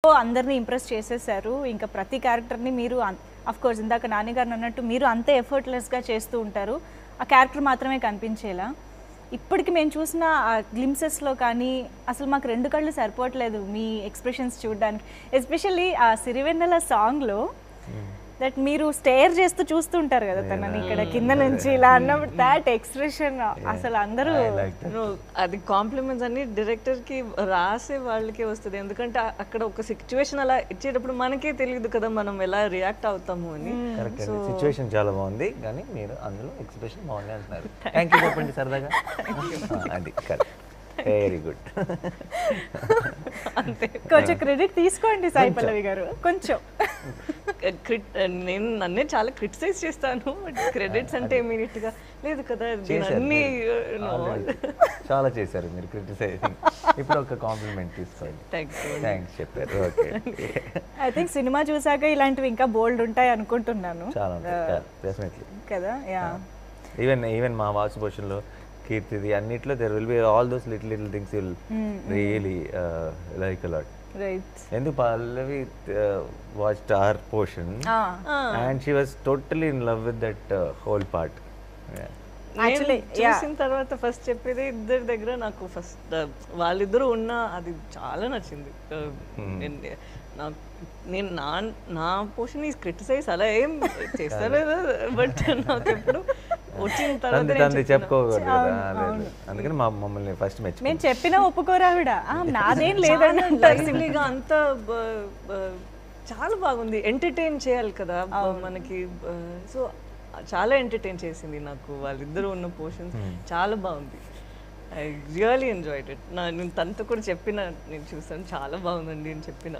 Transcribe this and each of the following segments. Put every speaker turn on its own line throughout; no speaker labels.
అందరినీ ఇంప్రెస్ చేసేసారు ఇంకా ప్రతి క్యారెక్టర్ని మీరు అఫ్ కోర్స్ ఇందాక నాన్నగారు అన్నట్టు మీరు అంతే ఎఫర్ట్లెస్గా చేస్తూ ఉంటారు ఆ క్యారెక్టర్ మాత్రమే కనిపించేలా ఇప్పటికి మేము చూసిన ఆ గ్లిమ్సెస్లో కానీ అసలు మాకు రెండు కళ్ళు సరిపోవట్లేదు మీ ఎక్స్ప్రెషన్స్ చూడడానికి ఎస్పెషల్లీ ఆ సిరివెన్నెల సాంగ్లో దట్ మీరు స్టేర్ చేస్తూ చూస్తూ ఉంటారు కదా తనని ఇక్కడ కింద నుంచి ఇలా అన్నప్పుడు దాట్ ఎక్స్ప్రెషన్ అసలు అందరూ
I liked it.
No, అది కాంప్లిమెంట్స్ అన్ని డైరెక్టర్ కి రాసే వాళ్ళకే వస్తుంది ఎందుకంటే ఆ- అక్కడ ఒక సిచ్యువేషన్ అలా ఇచ్చేటప్పుడు మనకే తెలియదు కదా మనం ఎలా రియాక్ట్ అవుతాము అని
కరెక్ట్ అండి సిచ్యువేషన్ చాలా బాగుంది కానీ మీరు అందులో ఎక్స్ప్రెషన్ బాగుంది అంటున్నారు థ్యాంక్ యూ చెప్పండి సరదాగా ఆ, అది కరెక్ట్ వెరీ గుడ్
కొంచెం క్రెడిట్ తీసుకోండి సాయి పల్లవి గారు కొంచెం
క్రిట్ నేను నన్నే చాలా క్రిటిసైజ్ చేస్తాను బట్ క్రెడిట్స్ అంటే ఇమీడియట్ గా లేదు కదా నేను
చేశారు
అన్ని
మీరు.
no.
Already. చాలా చేశారు మీరు క్రిటిసైజింగ్ ఇప్పుడు ఒక కాంప్లిమెంట్ తీసుకోండి
Thanks.
థ్యాంక్స్ చెప్పారు ఓకే
ఐ థింక్ సినిమా చూసాక ఇలాంటివి ఇంకా బోల్డ్ ఉంటాయి అనుకుంటున్నాను
చాలా డెఫినెట్లీ
కదా యా
ఈవెన్ ఈవెన్ మా వాసుభూషణ్లో కీర్తిది అన్నిట్లో there will be all those little little things will really like a lot
right
ఎందుకు Pallavi watch our portion and she was totally in love with that whole part
Actually,
Actually, చూసిన తర్వాత first చెప్పేది ఇద్దరి దగ్గర నాకు ఫస్ట్ వాళ్ళిద్దరూ ఉన్న అది చాలా నచ్చింది Uh, నేను- నాకు నేను నా నా పోర్షన్ ఈ క్రిటిసైజ్ అలా ఏం చేస్తలేదు బట్ నాకు ఎప్పుడు వచ్చిన తర్వాత
తంది
నేను
తంది
చెప్పిన-
చెప్పుకోకూడదు కదా లేదు. అందుకని మా మమ్మల్ని ఫస్ట్ మెచ్చు
మేము చెప్పినా ఒప్పుకోరా ఆవిడ ఆ, నాదేం లేదని
చాలా
అంటారు
lively గా అంత బ- బ- చాలా బాగుంది ఎంటర్టైన్ చేయాలి కదా బ- మనకి సో చాలా ఎంటర్టైన్ చేసింది నాకు వాళ్ళిద్దరూ ఉన్న పోర్షన్స్ చాలా బాగుంది ఐ రియలీ ఎంజాయ్డ్ ఇట్ నా నేను తనతో కూడా చెప్పిన నేను చూసాను చాలా బాగుందండి అని చెప్పిన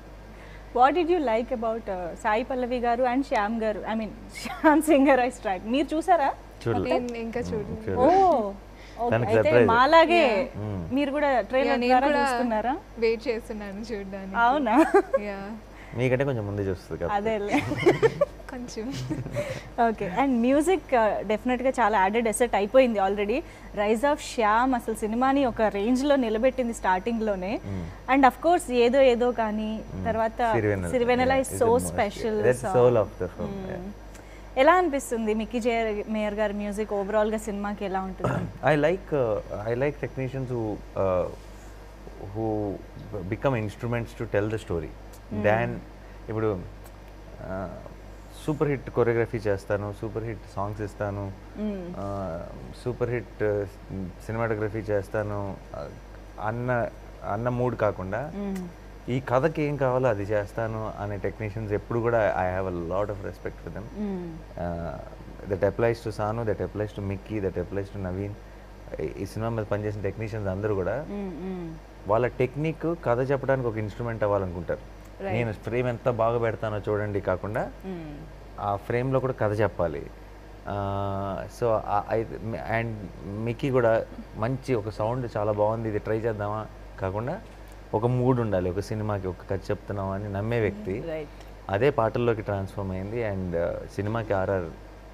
what did you like about Sai Pallavi garu and Shyam garu I mean Shyam Singha Roy స్ట్రైక్ మీరు చూసారా
చూడలేదు
నేను ఇంకా చూడు
ఓ ఓకే.
తనకి
అయితే
surprise.
మాలాగే మీరు కూడా ట్రైలర్
నేను
ద్వారా
కూడా
చూస్తున్నారా
వెయిట్ చేస్తున్నాను చూడడానికి
అవునా
యా
మీకంటే కొంచెం ముందే చూస్తుంది కదా
అదేలే
కొంచెం
ఓకే అండ్ మ్యూజిక్ డెఫినెట్గా చాలా యాడెడ్ ఎసెట్ అయిపోయింది ఆల్రెడీ రైజ్ ఆఫ్ శ్యామ్ అసలు సినిమాని ఒక రేంజ్లో నిలబెట్టింది స్టార్టింగ్లోనే అండ్ అఫ్ కోర్స్ ఏదో ఏదో కానీ తర్వాత Sirivennela is so special
soul of the film
ఎలా అనిపిస్తుంది Mickey J Meyer garu music ఓవరాల్గా సినిమాకి ఎలా ఉంటుంది
I like uh, I like technicians who uh, who become instruments to tell the story. Than ఇప్పుడు సూపర్ హిట్ కొరియోగ్రఫీ చేస్తాను సూపర్ హిట్ సాంగ్స్ ఇస్తాను super hit cinematography చేస్తాను uh, అన్న అన్న మూడ్ కాకుండా ఈ కథకి ఏం కావాలో అది చేస్తాను అనే టెక్నీషియన్స్ ఎప్పుడు కూడా I have a lot of respect for them that applies to Sanu that applies to Mickey that applies to Naveen ఈ సినిమా మీద పనిచేసిన టెక్నీషియన్స్ అందరూ కూడా వాళ్ళ టెక్నిక్ కథ చెప్పడానికి ఒక ఇన్స్ట్రుమెంట్ అవ్వాలనుకుంటారు నేను ఫ్రేమ్ ఎంత బాగా పెడతానో చూడండి కాకుండా ఆ ఫ్రేమ్లో కూడా కథ చెప్పాలి సో అండ్ మిక్కీ కూడా మంచి ఒక సౌండ్ చాలా బాగుంది ఇది ట్రై చేద్దామా కాకుండా ఒక మూడ్ ఉండాలి ఒక సినిమాకి ఒక కథ చెప్తున్నాం అని నమ్మే వ్యక్తి
రైట్
అదే పాటల్లోకి ట్రాన్స్ఫార్మ్ అయింది అండ్ సినిమాకి ఆర్ఆర్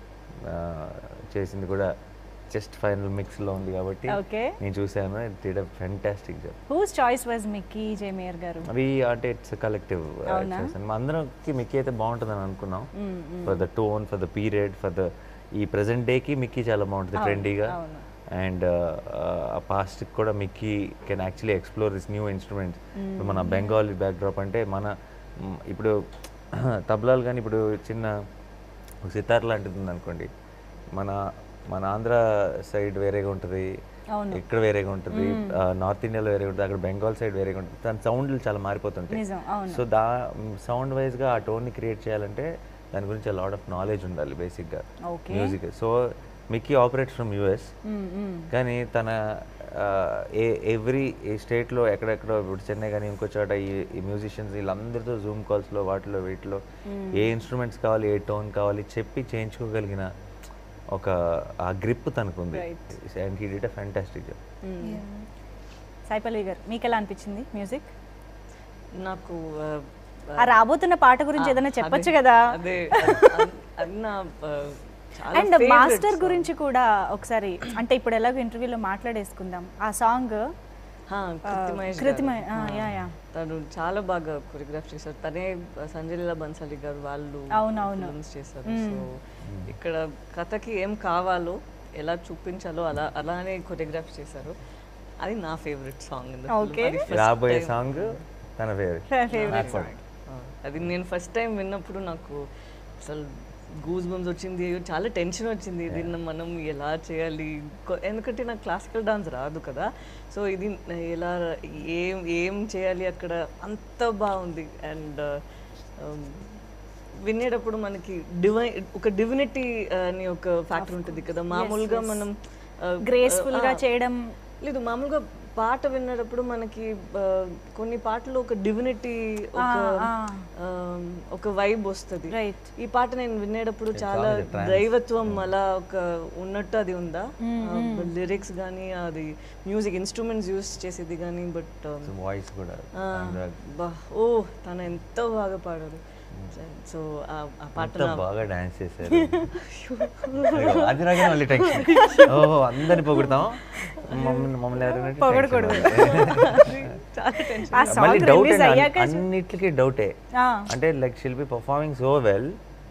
చేసింది కూడా జస్ట్ ఫైనల్ మిక్స్లో ఉంది కాబట్టి
Okay.
నేను చూశాను it a fantastic job
whose choice was Mickey J Meyer garu
అవి అంటే ఇట్స్ కలెక్టివ్
అవునా?
చేశాను మా అందరికి మిక్కీ అయితే బాగుంటుందని అనుకున్నాం for the tone for the period for the ఈ ప్రెసెంట్ డేకి మిక్కీ చాలా బాగుంటుంది ట్రెండీగా
అవును.
అండ్ ఆ పాస్ట్ కూడా Mickey can actually explore this new instruments ఇప్పుడు మన బెంగాలీ బ్యాక్డ్రాప్ అంటే మన మ్, ఇప్పుడు తబలాలు కానీ ఇప్పుడు చిన్న ఒక సితార్ లాంటిది ఉంది అనుకోండి మన మన ఆంధ్ర సైడ్ వేరేగా ఉంటుంది
అవును.
ఇక్కడ వేరేగా ఉంటుంది నార్త్ ఇండియాలో వేరేగా ఉంటుంది అక్కడ బెంగాల్ సైడ్ వేరేగా ఉంటుంది దాని సౌండ్లు చాలా మారిపోతుంటాయి
నిజం, అవును.
సో దా సౌండ్ వైజ్గా ఆ టోన్ని క్రియేట్ చేయాలంటే దాని గురించి లాట్ ఆఫ్ నాలెడ్జ్ ఉండాలి బేసిక్గా
Okay.
Music so Mickey operates from US కానీ తన ఆ, ఏ ఎవ్రీ ఏ స్టేట్లో ఎక్కడెక్కడో ఇప్పుడు చెన్నై కానీ ఇంకో చోట ఈ ఈ మ్యూజిషియన్స్ వీళ్ళందరితో జూమ్ కాల్స్లో వాటిలో వీటిలో ఏ ఇన్స్ట్రుమెంట్స్ కావాలి ఏ టోన్ కావాలి చెప్పి చేయించుకోగలిగిన ఒక ఆ గ్రిప్ తనకుంది and he did a fantastic job
Sai Pallavi garu మీకు ఎలా అనిపించింది మ్యూజిక్
నాకు ఆ,
ఆ రాబోతున్న పాట గురించి ఏదైనా చెప్పొచ్చు కదా
అదే అది- అది నా ఆ, చాలా
అండ్
favorite
మాస్టర్
song.
గురించి కూడా ఒకసారి అంటే ఇప్పుడు ఎలాగో ఇంటర్వ్యూలో మాట్లాడేసుకుందాం ఆ సాంగ్
హా, కృతి మహేష్ గారు.
కృతి మహే- ఆ,
హా.
Yeah, yeah.
తను చాలా బాగా కొరియోగ్రాఫ్ చేశారు తనే సంజయ్ లీలా బన్సాలి గారు వాళ్ళు
అవునవును.
ఫిల్మ్స్ చేశారు సో ఇక్కడ కథకి ఏం కావాలో ఎలా చూపించాలో అలా అలానే కొరియోగ్రాఫ్ చేశారు అది నా ఫేవరెట్ సాంగ్
Okay.
రాబోయే సాంగ్ తన ఫేవరెట్
ఫేవరెట్
అది నేను ఫస్ట్ టైం విన్నప్పుడు నాకు అసలు గూస్ బంప్స్ వచ్చింది అయ్యో, చాలా టెన్షన్ వచ్చింది దీన్ని మనం ఎలా చేయాలి కొ- ఎందుకంటే నాకు క్లాసికల్ డాన్స్ రాదు కదా సో ఇది ఎలా ఏం ఏం చేయాలి అక్కడ అంత బాగుంది అండ్ వినేటప్పుడు మనకి డివై ఒక డివినిటీ అని ఒక ఫ్యాక్టర్ ఉంటుంది కదా మామూలుగా మనం uh,
గ్రేస్ఫుల్ గా
ఆ,
చేయడం
లేదు మామూలుగా పాట వినేటప్పుడు మనకి ఆ, కొన్ని పాటలు ఒక డివినిటీ ఒక
ఆ.
ఆ, ఒక వైబ్ వస్తుంది
Right.
ఈ పాట నేను వినేటప్పుడు చాలా
song is a trance.
దైవత్వం అలా ఒక ఉన్నట్టు అది ఉందా లిరిక్స్ కానీ అది మ్యూజిక్ ఇన్స్ట్రుమెంట్స్ యూస్ చేసేది కానీ బట్
వాయిస్ కూడా అనురాగ్
బా ఓ తను ఎంతో బాగా పాడారు సో ఆ ఆ పాట
అంత
నా-
బాగా డాన్స్ చేశారు అదిగో, అది రాగానే మళ్ళీ టెన్షన్ ఓ అందరిని పొగుడతాం మమ్మల్ని మమ్మల్ని ఎవరైనా
పొగడకూడదు.
చాలా టెన్షన్
ఆ
మళ్ళీ
సాంగ్
డౌట్
రిలీజ్ అయ్యాక
అన్నిటికీ డౌటే
ఆ.
అంటే like she'll be performing so well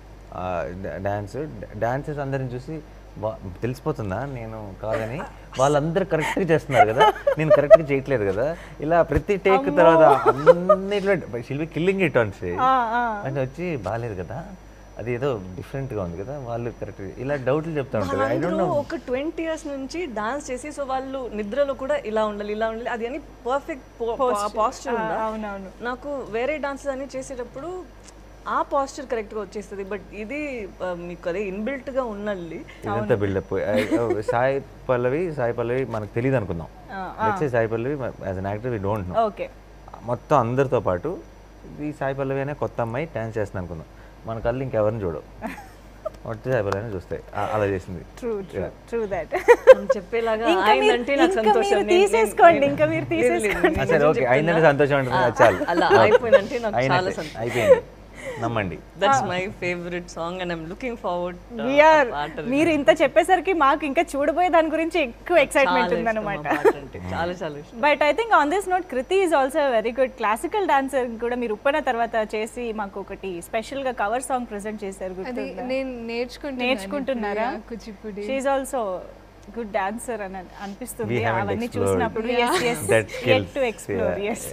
dance dances అందరిని చూసి వా- తెలిసిపోతుందా నేను కాదని వాళ్ళందరూ కరెక్ట్గా చేస్తున్నారు కదా నేను కరెక్ట్గా చేయట్లేదు కదా ఇలా ప్రతి టేక్ తర్వాత అన్నిట్లో she'll be killing it on stage
ఆ, ఆ.
అంటే వచ్చి బాగాలేదు కదా అది ఏదో డిఫరెంట్గా ఉంది కదా వాళ్ళు కరెక్ట్ ఇలా డౌట్లు చెప్తా ఉంటారు ఐ డోంట్
వాళ్ళందరూ
నో
ఒక ట్వంటీ ఇయర్స్ నుంచి డాన్స్ చేసి సో వాళ్ళు నిద్రలో కూడా ఇలా ఉండాలి ఇలా ఉండాలి అది అని పర్ఫెక్ట్ పాస్చర్ ఉందా
అవునవును
నాకు వేరే డాన్సెస్ అన్ని చేసేటప్పుడు ఆ పాస్చర్ కరెక్ట్ గా వచ్చేస్తుంది బట్ ఇది ఆ, మీకు అదే ఇన్బిల్ట్ గా ఉన్నది
ఇదంతా బిల్డప్ సాయి పల్లవి సాయి పల్లవి మనకు తెలియదు అనుకుందాం let's Sai Pallavi as an actor we don't know
okay
మొత్తం అందరితో పాటు ఈ సాయి పల్లవి అనే కొత్త అమ్మాయి డాన్స్ చేస్తుంది అనుకుందాం మన కళ్ళు ఇంకెవరిని చూడవు మొత్తం సాయి పల్లవి అనే చూస్తాయి ఆ- అలా చేసింది
ట్రూ ట్రూ ట్రూ దట్
చెప్పేలాగా
ఇంకా
ఆయన
మీరు-
అంటే నాకు
ఇంకా
సంతోషం
మీరు
నేను-
తీసేసుకోండి,
నేను-
ఇంకా మీరు
లేదు, లేదు,
తీసేసుకోండి.
నేను
ఆ, సరే
నిజం
ఓకే
చెప్తున్నా.
అయిందంటే సంతోషం ఉంటుంది
ఆ,
చాలు
అలా అయిపోయిందంటే నాకు చాలా
అయినట్టే.
సంతోషం
అయిపోయింది నమ్మండి
that's my favourite song and I'm looking forward
we're మీరు ఇంత చెప్పేసరికి మాకు ఇంకా చూడబోయే దాని గురించి ఎక్కువ ఎక్సైట్మెంట్ ఉందన్నమాట
చాలా చాలా ఇష్టం
but I think on this note Krithi is also very good classical dancer కూడా మీరు ఉప్పన తర్వాత చేసి మాకు ఒకటి స్పెషల్ గా కవర్ సాంగ్ ప్రెజెంట్ చేశారు
అది నేను నేర్చుకుంటున్నాను
నేర్చుకుంటున్నారా
ఇప్పుడు, yeah, Kuchipudi
she also good dancer అని అనిపిస్తుంది
We haven't
అవన్నీ
explored
చూసినప్పుడు yes yes
that skills.
To explore
Yeah,
yes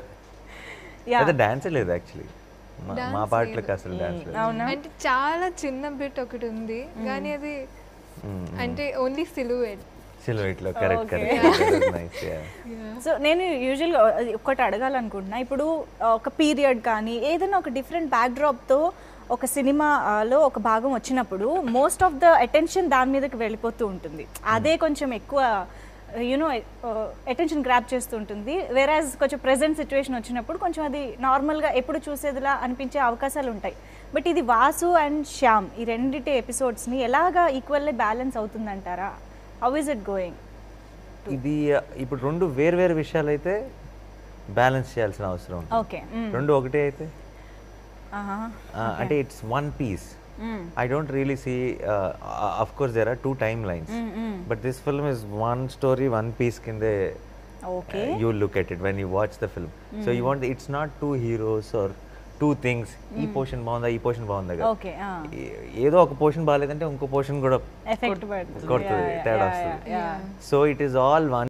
అదే డాన్స్ లేదు యాక్చువల్లీ మా
Dance
పాటలకు అసలు డాన్స్ లేదు
అవునా
అంటే చాలా చిన్న బిట్ ఒకటి ఉంది కానీ అది అంటే ఓన్లీ సిలువేట్
సిల్వెట్ లో correct
Okay.
Correct nice
so నేను యూజువల్గా ఒకటి అడగాలనుకుంటున్నా ఇప్పుడు ఆ, ఒక పీరియడ్ కానీ ఏదైనా ఒక డిఫరెంట్ బ్యాక్డ్రాప్తో ఒక సినిమాలో ఒక భాగం వచ్చినప్పుడు మోస్ట్ ఆఫ్ ద అటెన్షన్ దాని మీదకి వెళ్ళిపోతూ ఉంటుంది అదే కొంచెం ఎక్కువ యూనో అటెన్షన్ గ్రాప్ చేస్తూ ఉంటుంది వేరాజ్ కొంచెం ప్రెజెంట్ సిచ్యువేషన్ వచ్చినప్పుడు కొంచెం అది నార్మల్గా ఎప్పుడు చూసేదిలా అనిపించే అవకాశాలు ఉంటాయి బట్ ఇది వాసు అండ్ శ్యామ్ ఈ రెండిటి ఎపిసోడ్స్ని ఎలాగా ఈక్వల్లీ బ్యాలెన్స్ అవుతుందంటారా హౌ ఇస్ ఇట్ గోయింగ్
ఇది uh, ఇప్పుడు రెండు వేరు వేరు విషయాలు అయితే బ్యాలెన్స్ చేయాల్సిన అవసరం ఉంది
ఓకే
రెండు ఒకటే అయితే uh, అంటే it's one piece I don't really see of course there are two timelines but this film is one story one piece కిందే
Okay.
You look at it when you watch the film so you want it's not two heroes or two things ఈ portion బాగుందా ఈ portion బాగుందా కదా
okay
ఏ- ఏదో ఒక portion బాగాలేదంటే ఇంకో portion కూడా
ఎఫెక్ట్ పడుతుంది
కొడుతుంది
Yeah,
తేడా
yeah,
వస్తుంది
yeah, yeah.
So it is all one